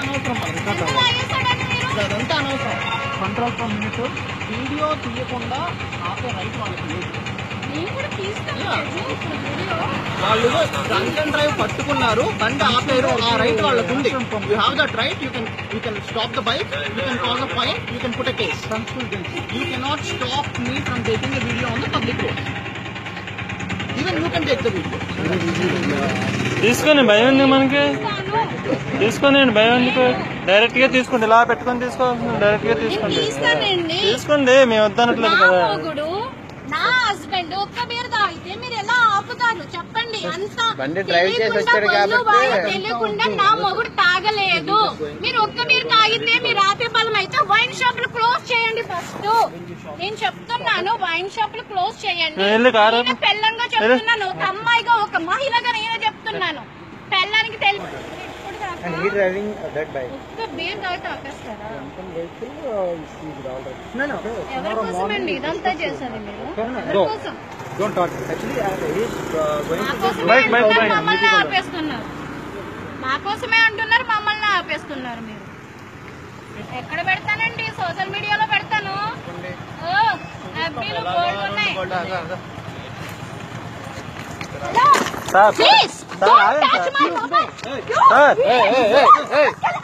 అనవసరం మనకి. ఎందుకు లాగేశాడండి మీరు అదంతా అనవసరం కంట్రోల్ ఫ్రమ్ మినిట్ వీడియో తీయకుండా ఆపే రైట్ వాళ్ళకి లేదు నేను కూడా తీస్తాను ఇప్పుడు వీడియో వాళ్ళు డ్రంక్ అండ్ డ్రైవ్ పట్టుకున్నారు బండి ఆపేరు ఆ రైట్ వాళ్ళకు ఉంది you have that right you can you can stop the bike you can call the fine you can put a case you cannot stop me from taking the video on the public road even you can take the video తీసుకొని భయం ఉంది మనకి తీస్తాను తీసుకొని భయం ఎందుకు direct గా తీసుకోండి ఇలా పెట్టుకొని తీసుకోవాలి డైరెక్ట్ గా తీసుకోండి తీస్తానండి తీసుకోండి మేము వద్దనట్లేదు నా కదా మొగుడు నా హస్బెండ్ ఒక్క బీర్ తాగితే మీరు ఎలా ఆపుతారు చెప్పండి అంత బండి డ్రైవ్ చేసి తెలియకుండా వచ్చాడు ఒళ్ళు కాబట్టి- వాళ్ళకి తెలియకుండా నా మొగుడు తాగలేదు మీరు ఒక్క బీర్ తాగితే మీరు ఆపే బలం అయితే వైన్ షాపులు క్లోజ్ చేయండి ఫస్ట్ నేను చెప్తున్నాను వైన్ షాపులు క్లోజ్ చేయండి నేను వెళ్ళి కారు నేను పెళ్ళంగా చెప్తున్నాను ఒక అమ్మాయిగా ఒక మహిళగా నేను చెప్తున్నాను పెళ్ళానికి తెలియదు ఇప్పుడు దాకా and he driving that bike ఒక్క బీర్ తాగితే ఆపేస్తారా నో నో ఎవరి కోసమండి ఇదంతా చేశారు మీరు ఎవరి కోసం don't talk actually he is going మా కోసమే బైక్, బైక్, అంటున్నారు, బైక్. మమ్మల్ని ఆపేస్తున్నారు మా కోసమే అంటున్నారు మమ్మల్ని ఆపేస్తున్నారు మీరు ఎక్కడ పెడతానండి సోషల్ మీడియాలో పెడతాను ఓ FB లో బోల్డ్ ఉన్నాయి హలో సార్ ప్లీజ్ సార్ ఆగండి touch sir my mobile sir